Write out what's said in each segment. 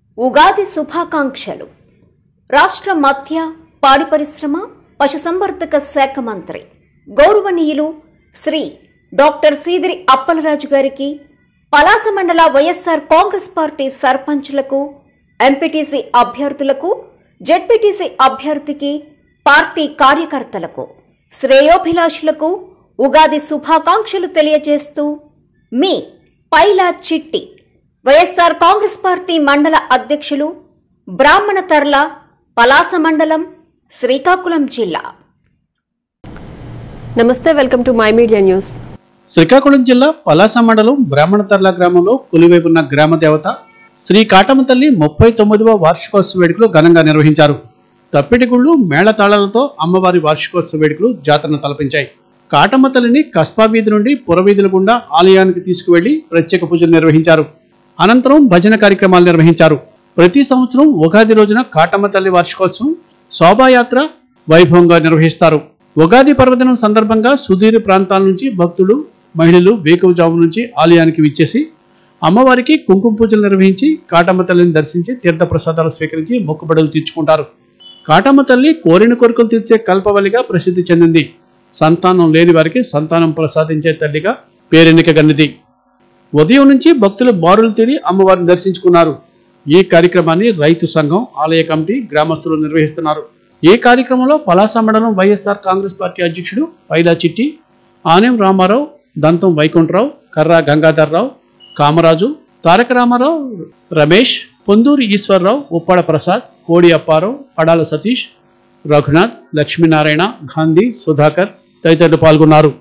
ఉగాది శుభాకాంక్షలు రాష్ట్ర మధ్య పాడి పరిశ్రమ పశుసంవర్ధక శాఖ మంత్రి గౌరవనీయులు శ్రీ డాక్టర్ సీదిరి అప్పలరాజు గారికి పలాస మండల వైఎస్ఆర్ కాంగ్రెస్ పార్టీ సర్పంచులకు ఎంపీటీసీ అభ్యర్థులకు జెడ్పీటీసీ అభ్యర్థికి పార్టీ కార్యకర్తలకు శ్రేయోభిలాషులకు ఉగాది శుభాకాంక్షలు తెలియజేస్తూ మీ పైలా చిట్టి వైఎస్ఆర్ కాంగ్రెస్ పార్టీ మండల అధ్యక్షులు బ్రాహ్మణ తర్ల పలాస మండలం శ్రీకాకుళం జిల్లా నమస్తే welcome to My Media News Srikakulam జిల్లా పలాస మండలం బ్రాహ్మణతర్ల గ్రామంలో కొలువైపున్న గ్రామ దేవత శ్రీ కాటమ్మ తల్లి ముప్పై తొమ్మిదవ వార్షికోత్సవ వేడుకలు ఘనంగా నిర్వహించారు తప్పిటిగుళ్ళు మేళతాళాలతో అమ్మవారి వార్షికోత్సవ వేడుకలు జాతరను తలపించాయి కాటమ్మ తల్లిని కస్బా వీధి నుండి పురవీధుల గుండా ఆలయానికి తీసుకువెళ్లి ప్రత్యేక పూజలు నిర్వహించారు అనంతరం భజన కార్యక్రమాలు నిర్వహించారు ప్రతి సంవత్సరం ఉగాది రోజున కాటమ్మ తల్లి వార్షికోత్సవం శోభాయాత్ర వైభవంగా నిర్వహిస్తారు ఉగాది పర్వదినం సందర్భంగా సుదూర ప్రాంతాల నుంచి భక్తులు మహిళలు వేకువజాము నుంచి ఆలయానికి విచ్చేసి అమ్మవారికి కుంకుమ పూజలు నిర్వహించి కాటమ్మ తల్లిని దర్శించి తీర్థ ప్రసాదాలు స్వీకరించి మొక్కుబడులు తీర్చుకుంటారు కాటమ్మ తల్లి కోరిన కోరికలు తీర్చే కల్పవల్లిగా ప్రసిద్ధి చెందింది సంతానం లేని వారికి సంతానం ప్రసాదించే తల్లిగా పేరెన్నికగన్నది ఉదయం నుంచి భక్తులు బారులు తీరి అమ్మవారిని దర్శించుకున్నారు ఈ కార్యక్రమాన్ని రైతు సంఘం ఆలయ కమిటీ గ్రామస్తులు నిర్వహిస్తున్నారు ఈ కార్యక్రమంలో పలాస మండలం వైఎస్ఆర్ కాంగ్రెస్ పార్టీ అధ్యక్షుడు పైలా చిట్టి ఆనేం రామారావు దంతం వైకుంఠరావు కర్రా గంగాధర్రావు కామరాజు తారక రామారావు రమేష్ పొందూరి ఈశ్వరరావు ఉప్పాడ ప్రసాద్ కోడి అప్పారావు పడాల సతీష్ రఘునాథ్ లక్ష్మీనారాయణ గాంధీ సుధాకర్ తదితరులు పాల్గొన్నారు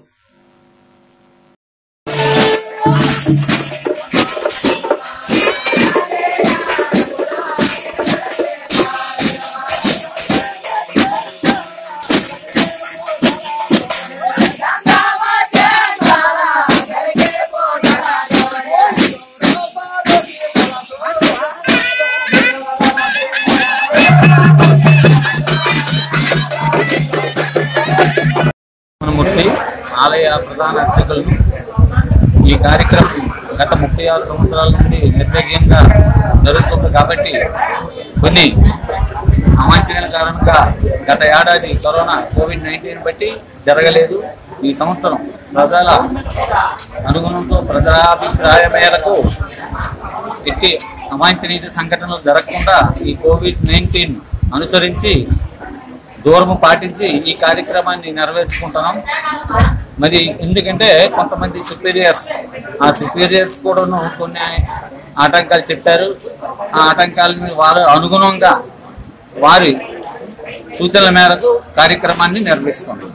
మూర్తి ఆలయ ప్రధాన అర్చకులు ఈ కార్యక్రమం గత ముప్పై ఆరు సంవత్సరాల నుండి నిర్విఘ్నంగా జరుగుతుంది కాబట్టి కొన్ని అవాంఛనీయాల కారణంగా గత ఏడాది కరోనా కోవిడ్ నైన్టీన్ బట్టి జరగలేదు ఈ సంవత్సరం ప్రజల అనుగుణంతో ప్రజాభిప్రాయ మేరకు ఎట్టి అవాంఛనీయ సంఘటనలు జరగకుండా ఈ కోవిడ్ నైన్టీన్ అనుసరించి దూరము పాటించి ఈ కార్యక్రమాన్ని నెరవేర్చుకుంటున్నాం మరి ఎందుకంటే కొంతమంది సుపీరియర్స్ ఆ సుపీరియర్స్ కూడాను కొన్ని ఆటంకాలు చెప్పారు ఆ ఆటంకాలని వారు అనుగుణంగా వారి సూచనల మేరకు కార్యక్రమాన్ని నిర్వహిస్తున్నాం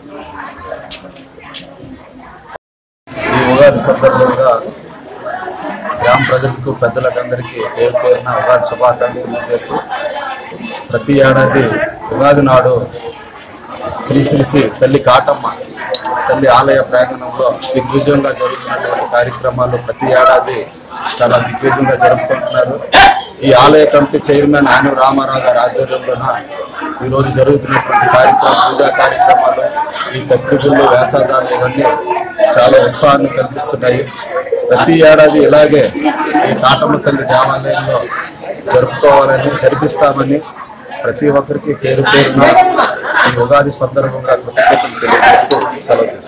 ఈ ఉగాది సందర్భంగా గ్రామ ప్రజలకు పెద్దలకందరికీ పేరు పేరున ఉగాది శుభాకాంక్షలు చేస్తూ ప్రతి ఏడాది ఉగాది నాడు శ్రీ శ్రీ శ్రీ తల్లి కాటమ్మ తల్లి ఆలయ ప్రాంగణంలో దిగ్విజయంగా జరుగుతున్నటువంటి కార్యక్రమాలు ప్రతి ఏడాది చాలా దిగ్విజయంగా జరుపుకుంటున్నారు ఈ ఆలయ కమిటీ చైర్మన్ ఆను రామారావు గారి ఆధ్వర్యంలోన ఈరోజు జరుగుతున్నటువంటి కార్యక్రమం పూజా కార్యక్రమాలు ఈ తప్పిగుళ్ళు వేసాదాలు ఇవన్నీ చాలా ఉత్సాహాన్ని కల్పిస్తున్నాయి ప్రతి ఏడాది ఇలాగే ఈ కాటమ్మ తల్లి దేవాలయంలో జరుపుకోవాలని జరిపిస్తామని ప్రతి ఒక్కరికి పేరు పేరున ఈ ఉగాది సందర్భంగా కృతజ్ఞతలు తెలియజేస్తూ సెలవు తీసుకుంటున్నాను.